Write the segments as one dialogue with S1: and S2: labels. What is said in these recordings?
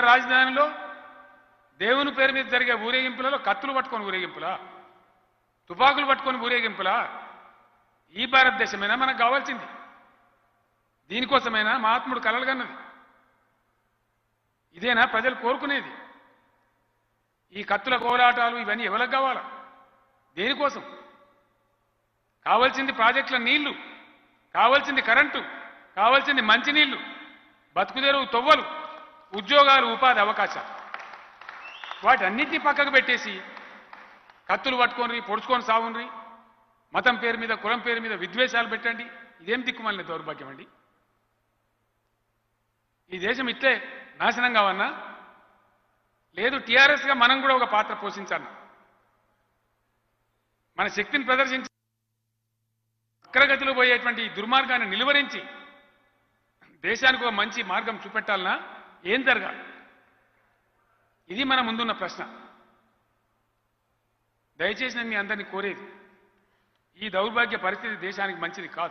S1: రాజధానిలో దేవుని పేరు మీద జరిగే ఊరేగింపులలో కత్తులు పట్టుకొని ఊరేగింపులా తుపాకులు పట్టుకొని ఊరేగింపులా ఈ భారతదేశమైనా మనకు కావాల్సింది దీనికోసమైనా మహాత్ముడు కలలుగన్నది ఇదేనా ప్రజలు కోరుకునేది ఈ కత్తుల కోలాటాలు ఇవన్నీ ఎవరికి కావాలా దేనికోసం కావాల్సింది ప్రాజెక్టుల నీళ్లు కావాల్సింది కరెంటు కావాల్సింది మంచినీళ్లు బతుకుదెరువు తొవ్వలు ఉద్యోగాలు ఉపాధి అవకాశాలు వాటన్నిటిని పక్కకు పెట్టేసి కత్తులు పట్టుకొని పొడుచుకొని సాగుండ్రి మతం పేరు మీద కులం పేరు మీద విద్వేషాలు పెట్టండి ఇదేం దిక్కుమాలిన దౌర్భాగ్యం అండి ఈ దేశం ఇట్లే నాశనం కావన్నా లేదు టీఆర్ఎస్గా మనం కూడా ఒక పాత్ర పోషించాలి మన శక్తిని ప్రదర్శించి అగ్రగతిలో పోయేటువంటి ఈ దుర్మార్గాన్ని నిలువరించి దేశానికి ఒక మంచి మార్గం చూపెట్టాలన్నా ఏం జరగాలి ఇది మన ముందున్న ప్రశ్న దయచేసి నేను మీ అందరినీ కోరేది ఈ దౌర్భాగ్య పరిస్థితి దేశానికి మంచిది కాదు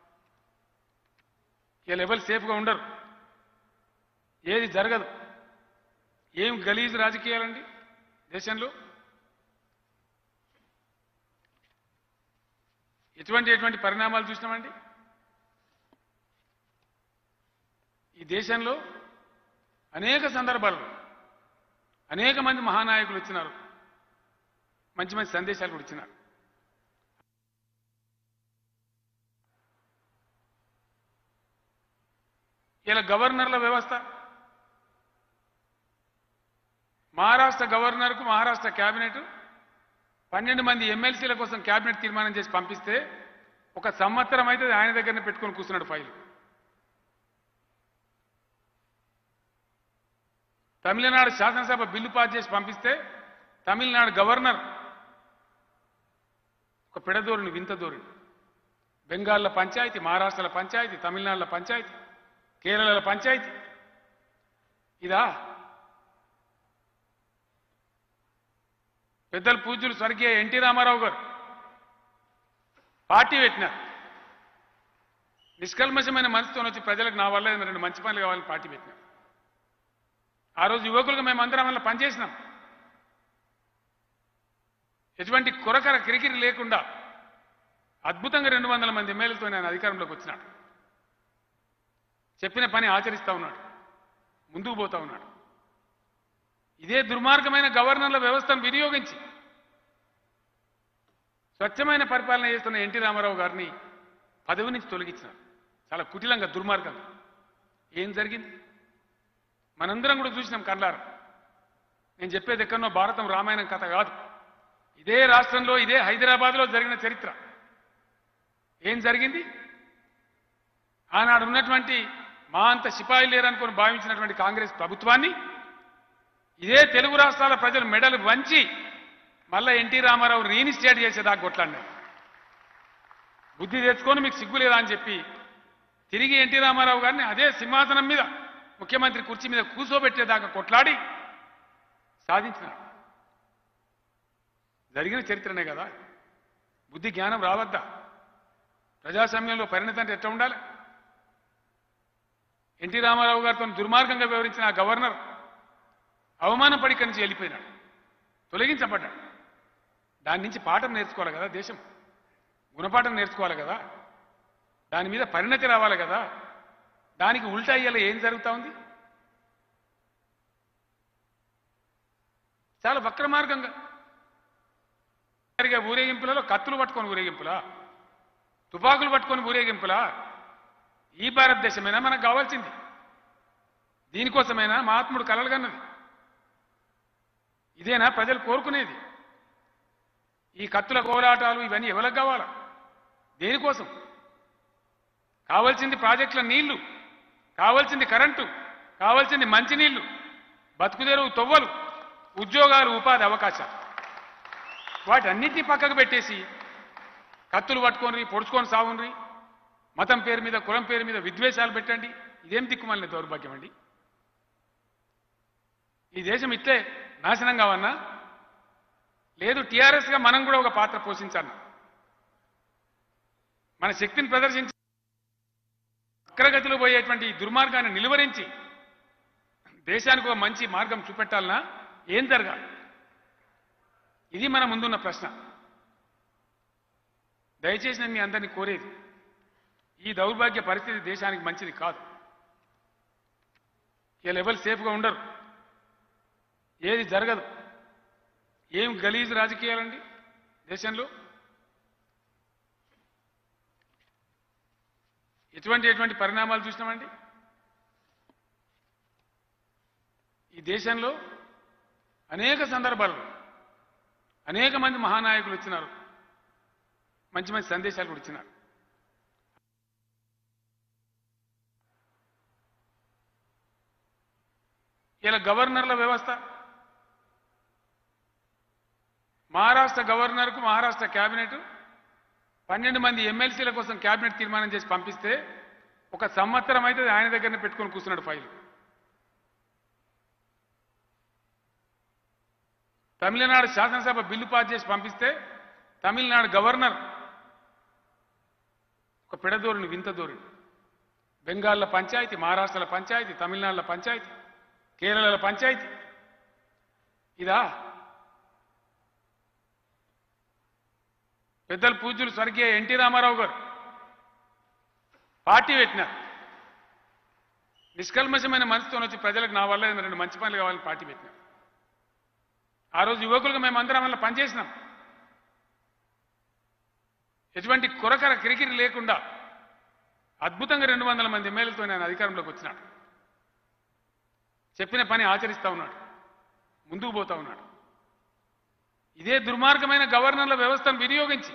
S1: ఈ లెవెల్ సేఫ్గా ఉండరు ఏది జరగదు ఏం గలీజు రాజకీయాలండి దేశంలో ఎటువంటి ఎటువంటి పరిణామాలు చూసినామండి ఈ దేశంలో అనేక సందర్భాల్లో అనేక మంది మహానాయకులు వచ్చినారు మంచి మంచి సందేశాలు కూడా ఇచ్చినారు ఇలా గవర్నర్ల వ్యవస్థ మహారాష్ట్ర గవర్నర్కు మహారాష్ట్ర కేబినెట్ పన్నెండు మంది ఎమ్మెల్సీల కోసం కేబినెట్ తీర్మానం చేసి పంపిస్తే ఒక సంవత్సరం అయితే ఆయన దగ్గరనే పెట్టుకొని కూర్చున్నాడు ఫైల్ తమిళనాడు శాసనసభ బిల్లు పాస్ చేసి పంపిస్తే తమిళనాడు గవర్నర్ ఒక పిడదోరుని వింత ధోరణి బెంగాల్లో పంచాయతీ మహారాష్ట్రలో పంచాయతీ తమిళనాడులో పంచాయతీ కేరళలో పంచాయతీ ఇదా పెద్దలు పూజ్యులు స్వర్గీయ ఎన్టీ రామారావు గారు పార్టీ పెట్టినారు నిష్కల్మషమైన మనసుతో వచ్చి ప్రజలకు నా వల్ల ఏదైనా రెండు మంచి పనులు కావాలని పార్టీ పెట్టినారు ఆ రోజు యువకులుగా మేము అందరం వల్ల పనిచేసినాం ఎటువంటి కొరకర కిరికిరి లేకుండా అద్భుతంగా రెండు వందల మంది ఎమ్మెల్యేలతో ఆయన అధికారంలోకి వచ్చినాడు చెప్పిన పని ఆచరిస్తా ఉన్నాడు ముందుకు పోతా ఉన్నాడు ఇదే దుర్మార్గమైన గవర్నర్ల వ్యవస్థను వినియోగించి స్వచ్ఛమైన పరిపాలన చేస్తున్న ఎన్టీ రామారావు గారిని పదవి నుంచి తొలగించినారు చాలా కుటిలంగా దుర్మార్గంగా ఏం జరిగింది మనందరం కూడా చూసినాం కళ్ళారు నేను చెప్పేది ఎక్కడనో భారతం రామాయణం కథ కాదు ఇదే రాష్ట్రంలో ఇదే హైదరాబాద్లో జరిగిన చరిత్ర ఏం జరిగింది ఆనాడు ఉన్నటువంటి మా అంత సిపాయి లేరనుకొని భావించినటువంటి కాంగ్రెస్ ప్రభుత్వాన్ని ఇదే తెలుగు రాష్ట్రాల ప్రజలు మెడలు వంచి మళ్ళా ఎన్టీ రామారావు రీఇన్స్టేట్ చేసేదాకా కొట్లాడినారు బుద్ధి తెచ్చుకొని మీకు సిగ్గు లేదా అని చెప్పి తిరిగి ఎన్టీ రామారావు గారిని అదే సింహాసనం మీద ముఖ్యమంత్రి కుర్చీ మీద కూర్చోబెట్టేదాకా కొట్లాడి సాధించినారు జరిగిన చరిత్రనే కదా బుద్ధి జ్ఞానం రావద్దా ప్రజాస్వామ్యంలో పరిణతి అంటే ఎట్లా ఉండాలి ఎన్టీ రామారావు గారితో దుర్మార్గంగా వివరించిన ఆ గవర్నర్ అవమానం పడి ఇక్కడి నుంచి వెళ్ళిపోయినాడు తొలగించబడ్డాడు దాని నుంచి పాఠం నేర్చుకోవాలి కదా దేశం గుణపాఠం నేర్చుకోవాలి కదా దాని మీద పరిణతి రావాలి కదా దానికి ఉల్టా అయ్యేలా ఏం జరుగుతా ఉంది చాలా వక్ర మార్గంగా జరిగే ఊరేగింపులలో కత్తులు పట్టుకొని ఊరేగింపులా తుపాకులు పట్టుకొని ఊరేగింపులా ఈ భారతదేశమైనా మనకు కావాల్సింది దీనికోసమైనా మహాత్ముడు కలలుగన్నది ఇదేనా ప్రజలు కోరుకునేది ఈ కత్తుల కోలాటాలు ఇవన్నీ ఎవరికి కావాలా దేనికోసం కావాల్సింది ప్రాజెక్టుల నీళ్లు కావాల్సింది కరెంటు కావాల్సింది మంచినీళ్లు బతుకుదెరువు తొవ్వలు ఉద్యోగాలు ఉపాధి అవకాశాలు వాటన్నిటిని పక్కకు పెట్టేసి కత్తులు పట్టుకొని పొడుచుకొని సాగుండ్రి మతం పేరు మీద కులం పేరు మీద విద్వేషాలు పెట్టండి ఇదేం దిక్కుమాలిన దౌర్భాగ్యం అండి ఈ దేశం ఇట్లే నాశనం కావన్నా లేదు టీఆర్ఎస్గా మనం కూడా ఒక పాత్ర పోషించాలి మన శక్తిని ప్రదర్శించి అగ్రగతిలో పోయేటువంటి ఈ దుర్మార్గాన్ని నిలువరించి దేశానికి ఒక మంచి మార్గం చూపెట్టాలన్నా ఏం జరగాలి ఇది మన ముందున్న ప్రశ్న దయచేసి నేను మీ అందరినీ కోరేది ఈ దౌర్భాగ్య పరిస్థితి దేశానికి మంచిది కాదు వీళ్ళు ఎవరు సేఫ్గా ఉండరు ఏది జరగదు ఏం గలీజ్ రాజకీయాలండి దేశంలో ఎటువంటి ఎటువంటి పరిణామాలు చూసినామండి ఈ దేశంలో అనేక సందర్భాల్లో అనేక మంది మహానాయకులు వచ్చినారు మంచి మంచి సందేశాలు కూడా ఇచ్చినారు ఇలా గవర్నర్ల వ్యవస్థ మహారాష్ట్ర గవర్నర్కు మహారాష్ట్ర కేబినెట్ పన్నెండు మంది ఎమ్మెల్సీల కోసం కేబినెట్ తీర్మానం చేసి పంపిస్తే ఒక సంవత్సరం అయితే ఆయన దగ్గరనే పెట్టుకొని కూర్చున్నాడు ఫైల్ తమిళనాడు శాసనసభ బిల్లు పాస్ చేసి పంపిస్తే తమిళనాడు గవర్నర్ ఒక పెడదోరుని వింతదోరుని బెంగాల్లో పంచాయతీ మహారాష్ట్రలో పంచాయతీ తమిళనాడులో పంచాయతీ కేరళలో పంచాయతీ ఇదా పెద్దలు పూజ్యులు స్వర్గీయ ఎన్టీ రామారావు గారు పార్టీ పెట్టినారు నిష్కల్మషమైన మనసుతో వచ్చి ప్రజలకు నా వల్ల ఏదైనా రెండు మంచి పనులు కావాలని పార్టీ పెట్టినారు ఆ రోజు యువకులుగా మేము అందరం వల్ల పనిచేసినాం ఎటువంటి కొరకర కిరికిరి లేకుండా అద్భుతంగా రెండు వందల మంది ఎమ్మెల్యేలతో ఆయన అధికారంలోకి వచ్చినాడు చెప్పిన పని ఆచరిస్తా ఉన్నాడు ముందుకు పోతా ఉన్నాడు ఇదే దుర్మార్గమైన గవర్నర్ల వ్యవస్థను వినియోగించి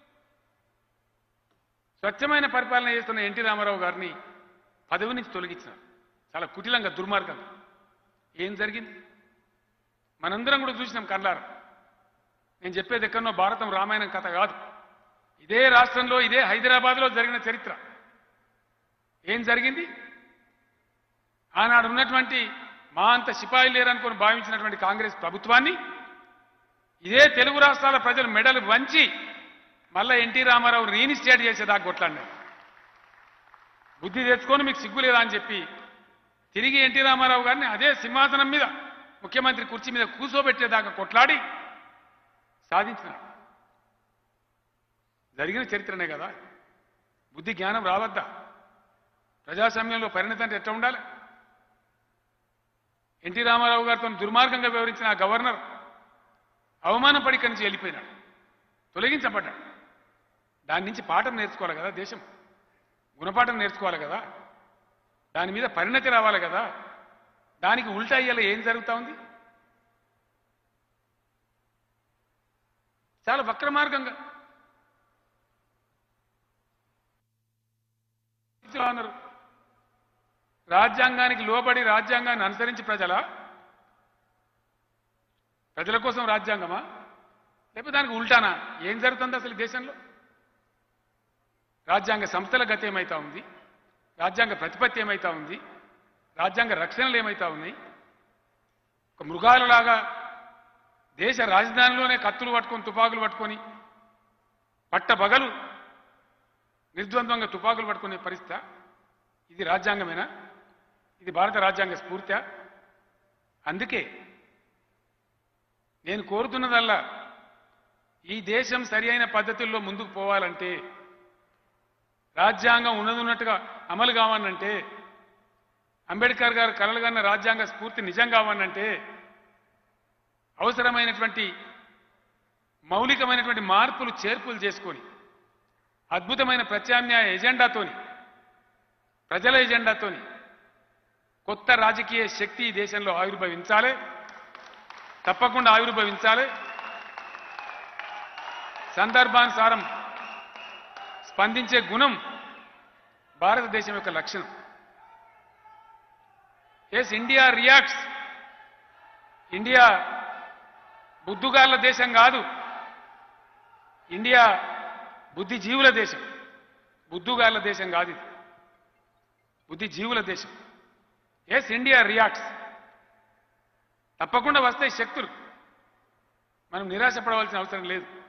S1: స్వచ్ఛమైన పరిపాలన చేస్తున్న ఎన్టీ రామారావు గారిని పదవి నుంచి తొలగించినారు చాలా కుటిలంగా దుర్మార్గంగా ఏం జరిగింది మనందరం కూడా చూసినాం కళ్ళారా నేను చెప్పేది ఎక్కడనో భారతం రామాయణం కథ కాదు ఇదే రాష్ట్రంలో ఇదే హైదరాబాద్లో జరిగిన చరిత్ర ఏం జరిగింది ఆనాడు ఉన్నటువంటి మా అంత సిపాయి లేరనుకొని భావించినటువంటి కాంగ్రెస్ ప్రభుత్వాన్ని ఇదే తెలుగు రాష్ట్రాల ప్రజలు మెడలు వంచి మళ్ళా ఎన్టీ రామారావు రీఇన్స్టేట్ చేసేదాకా కొట్లాడినారు బుద్ధి తెచ్చుకొని మీకు సిగ్గు లేదా అని చెప్పి తిరిగి ఎన్టీ రామారావు గారిని అదే సింహాసనం మీద ముఖ్యమంత్రి కుర్చీ మీద కూర్చోబెట్టేదాకా కొట్లాడి సాధించినాడు జరిగిన చరిత్రనే కదా బుద్ధి జ్ఞానం రావద్దా ప్రజాస్వామ్యంలో పరిణతి అంటే ఎట్లా ఉండాలి ఎన్టీ రామారావు గారితో దుర్మార్గంగా వివరించిన ఆ గవర్నర్ అవమానపడి ఇక్కడి నుంచి వెళ్ళిపోయినాడు తొలగించబడ్డాడు దాని నుంచి పాఠం నేర్చుకోవాలి కదా దేశం గుణపాఠం నేర్చుకోవాలి కదా దాని మీద పరిణతి రావాలి కదా దానికి ఉల్టా అయ్యేలా ఏం జరుగుతా ఉంది చాలా వక్ర మార్గంగా అన్నారు రాజ్యాంగానికి లోబడి రాజ్యాంగాన్ని అనుసరించి ప్రజల ప్రజల కోసం రాజ్యాంగమా లేకపోతే దానికి ఉల్టానా ఏం జరుగుతుంది అసలు ఈ దేశంలో రాజ్యాంగ సంస్థల గతి ఏమైతా ఉంది రాజ్యాంగ ప్రతిపత్తి ఏమైతా ఉంది రాజ్యాంగ రక్షణలు ఏమైతా ఉన్నాయి ఒక మృగాలలాగా దేశ రాజధానిలోనే కత్తులు పట్టుకొని తుపాకులు పట్టుకొని పట్టబగలు నిర్ద్వంద్వంగా తుపాకులు పట్టుకునే పరిస్థితి ఇది రాజ్యాంగమేనా ఇది భారత రాజ్యాంగ స్ఫూర్తి అందుకే నేను కోరుతున్నదల్లా ఈ దేశం సరి అయిన పద్ధతుల్లో ముందుకు పోవాలంటే రాజ్యాంగం ఉన్నదున్నట్టుగా అమలు కావాలంటే అంబేద్కర్ గారు కలలుగన్న రాజ్యాంగ స్ఫూర్తి నిజం కావాలంటే అవసరమైనటువంటి మౌలికమైనటువంటి మార్పులు చేర్పులు చేసుకొని అద్భుతమైన ప్రత్యామ్నాయ ఎజెండాతోని ప్రజల ఎజెండాతోని కొత్త రాజకీయ శక్తి ఈ దేశంలో ఆవిర్భవించాలి తప్పకుండా ఆవిర్భవించాలి సందర్భానుసారం స్పందించే గుణం భారతదేశం యొక్క లక్షణం ఎస్ ఇండియా రియాక్ట్స్ ఇండియా బుద్ధుగాళ్ళ దేశం కాదు ఇండియా బుద్ధిజీవుల దేశం బుద్ధుగాళ్ళ దేశం కాదు ఇది బుద్ధిజీవుల దేశం ఎస్ ఇండియా రియాక్ట్స్ తప్పకుండా వస్తాయి శక్తులు మనం నిరాశపడవలసిన అవసరం లేదు